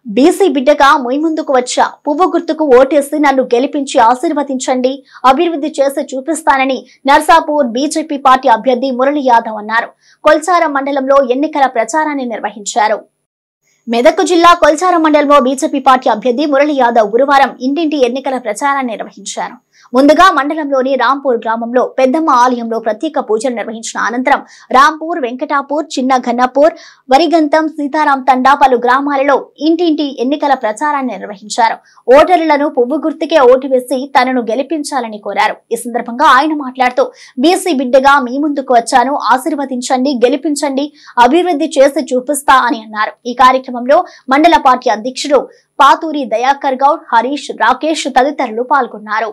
BC బిడ్డగా ముందుకు వచ్చా పువ్వు గుర్తుకు ఓటేసి నన్ను గెలిపించి ఆశీర్వదించండి అభివృద్ధి చేసి చూపిస్తానని నర్సాపూర్ బీజేపీ పార్టీ అభ్యర్థి మురళి యాదవ్ అన్నారు కొల్చారం మండలంలో ఎన్నికల ప్రచారాన్ని నిర్వహించారు మెదక్ జిల్లా కొల్చారం మండలంలో బీజేపీ పార్టీ అభ్యర్థి మురళి యాదవ్ గురువారం ఇంటింటి ఎన్నికల ప్రచారాన్ని నిర్వహించారు ముందుగా మండలంలోని రాంపూర్ గ్రామంలో పెద్దమ్మ ఆలయంలో ప్రత్యేక పూజలు నిర్వహించిన అనంతరం రాంపూర్ వెంకటాపూర్ చిన్న ఘన్నపూర్ వరిగంతం సీతారాం తండా పలు గ్రామాలలో ఇంటింటి ఎన్నికల ప్రచారాన్ని నిర్వహించారు ఓటర్లను పువ్వు గుర్తుకే ఓటు వేసి తనను గెలిపించాలని కోరారు ఈ సందర్భంగా ఆయన మాట్లాడుతూ బీసీ బిడ్డగా మీ ముందుకు వచ్చాను ఆశీర్వదించండి గెలిపించండి అభివృద్ధి చేసి చూపిస్తా అని అన్నారు ఈ కార్యక్రమంలో మండల పార్టీ అధ్యక్షుడు పాతూరి దయాకర్ గౌడ్ హరీష్ రాకేష్ తదితరులు పాల్గొన్నారు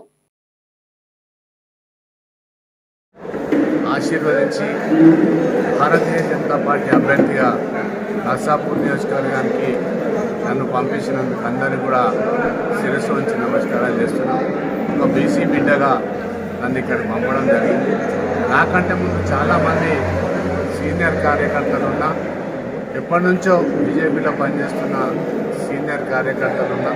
ఆశీర్వదించి భారతీయ జనతా పార్టీ అభ్యర్థిగా నర్సాపూర్ నియోజకవర్గానికి నన్ను పంపించినందుకు అందరికీ కూడా శిరస్సు వంచి నమస్కారాలు చేస్తున్నాం ఒక బీసీ బిడ్డగా నన్ను ఇక్కడ పంపడం జరిగింది నాకంటే ముందు చాలామంది సీనియర్ కార్యకర్తలు ఉన్నా ఎప్పటి నుంచో బీజేపీలో పనిచేస్తున్న సీనియర్ కార్యకర్తలు ఉన్నా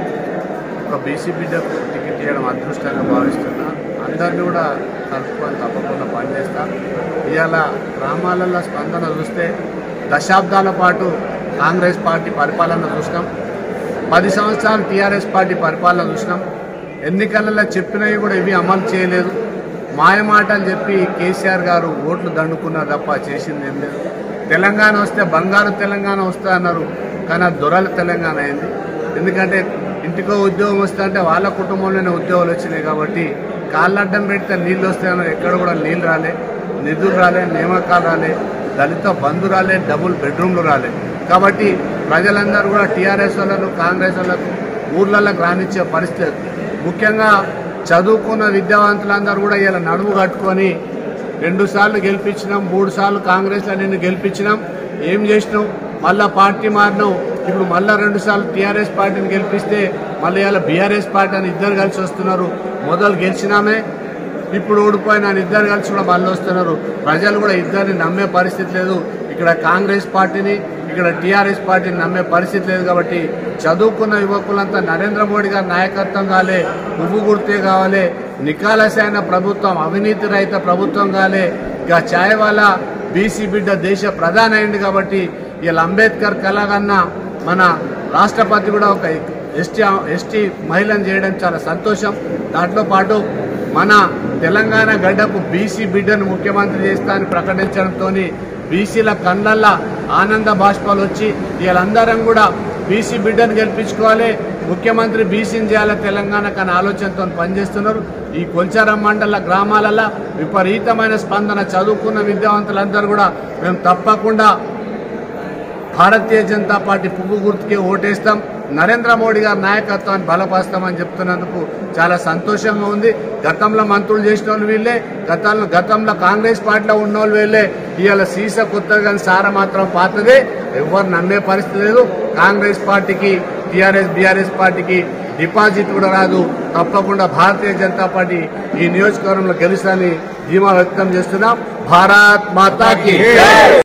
ఒక బీసీ బిడ్డకు టికెట్ ఇవ్వడం అదృష్టంగా భావిస్తున్నా అందరినీ కూడా కలుపుకొని తప్పకుండా పనిచేస్తా ఇవాళ గ్రామాలలో స్పందన చూస్తే దశాబ్దాల పాటు కాంగ్రెస్ పార్టీ పరిపాలన చూసినాం పది సంవత్సరాలు టీఆర్ఎస్ పార్టీ పరిపాలన చూసినాం ఎన్నికలలో చెప్పినవి కూడా ఇవి అమలు చేయలేదు మాయమాటలు చెప్పి కేసీఆర్ గారు ఓట్లు దండుకున్నారు తప్ప చేసింది ఏం లేదు తెలంగాణ వస్తే బంగారు తెలంగాణ వస్తా అన్నారు కానీ అది దొరల తెలంగాణ అయింది ఎందుకంటే ఇంటికో ఉద్యోగం వస్తే అంటే వాళ్ళ కుటుంబంలోనే ఉద్యోగాలు వచ్చినాయి కాబట్టి కాళ్ళడ్డం పెడితే నీళ్ళు వస్తాయన్నారు ఎక్కడ కూడా నీళ్ళు రాలే నిధులు రాలే నియామకాలు రాలే దళిత బంధు రాలే డబుల్ బెడ్రూమ్లు రాలే కాబట్టి ప్రజలందరూ కూడా టీఆర్ఎస్ వాళ్ళను కాంగ్రెస్ వాళ్ళకు ఊర్లలోకి రానిచ్చే పరిస్థితి ముఖ్యంగా చదువుకున్న విద్యావంతులందరూ కూడా ఇలా నడుము కట్టుకొని రెండు సార్లు గెలిపించినాం మూడు సార్లు కాంగ్రెస్లో నిన్ను గెలిపించినాం ఏం చేసినావు మళ్ళా పార్టీ మారినావు ఇప్పుడు మళ్ళా రెండు సార్లు టీఆర్ఎస్ పార్టీని గెలిపిస్తే మళ్ళీ ఇలా బీఆర్ఎస్ పార్టీ అని ఇద్దరు కలిసి వస్తున్నారు మొదలు గెలిచినామే ఇప్పుడు ఓడిపోయిన ఆయన ఇద్దరు కలిసి కూడా మళ్ళీ వస్తున్నారు ప్రజలు కూడా ఇద్దరిని నమ్మే పరిస్థితి లేదు ఇక్కడ కాంగ్రెస్ పార్టీని ఇక్కడ టీఆర్ఎస్ పార్టీని నమ్మే పరిస్థితి లేదు కాబట్టి చదువుకున్న యువకులంతా నరేంద్ర మోడీ గారి నాయకత్వం కాలే పువ్వు గుర్తే కావాలి నికాలసైన ప్రభుత్వం అవినీతి రహిత ప్రభుత్వం కాలే ఇక ఛాయ్ వాళ్ళ బీసీ బిడ్డ దేశ ప్రధాని అయింది కాబట్టి వీళ్ళ అంబేద్కర్ కలగన్న మన రాష్ట్రపతి కూడా ఒక ఎస్టీ ఎస్టీ మహిళను చేయడం చాలా సంతోషం దాంట్లో పాటు మన తెలంగాణ గడ్డకు బీసీ బిడ్డను ముఖ్యమంత్రి చేస్తా అని ప్రకటించడంతో బీసీల కళ్ళల్లా ఆనంద బాష్పాలు వచ్చి వీళ్ళందరం కూడా బీసీ బిడ్డను గెలిపించుకోవాలి ముఖ్యమంత్రి బీసీని చేయాలి తెలంగాణకు అనే ఆలోచనతో పనిచేస్తున్నారు ఈ కొంచారం మండల గ్రామాలలో విపరీతమైన స్పందన చదువుకున్న విద్యావంతులందరూ కూడా మేము తప్పకుండా భారతీయ జనతా పార్టీ పువ్వు గుర్తుకే ఓటేస్తాం నరేంద్ర మోడీ గారి నాయకత్వాన్ని బలపరుస్తామని చెప్తున్నందుకు చాలా సంతోషంగా ఉంది గతంలో మంత్రులు చేసిన వాళ్ళు వీళ్ళే గతంలో గతంలో కాంగ్రెస్ పార్టీలో ఉన్న వాళ్ళు వీళ్ళే ఇవాళ సీస కొత్తగా కానీ సార మాత్రం పాతదే ఎవరు నమ్మే పరిస్థితి లేదు కాంగ్రెస్ పార్టీకి టీఆర్ఎస్ బీఆర్ఎస్ పార్టీకి డిపాజిట్ కూడా రాదు తప్పకుండా భారతీయ జనతా పార్టీ ఈ నియోజకవర్గంలో గెలుస్తాని ధీమా వ్యక్తం చేస్తున్నాం భారత్ మాతాకి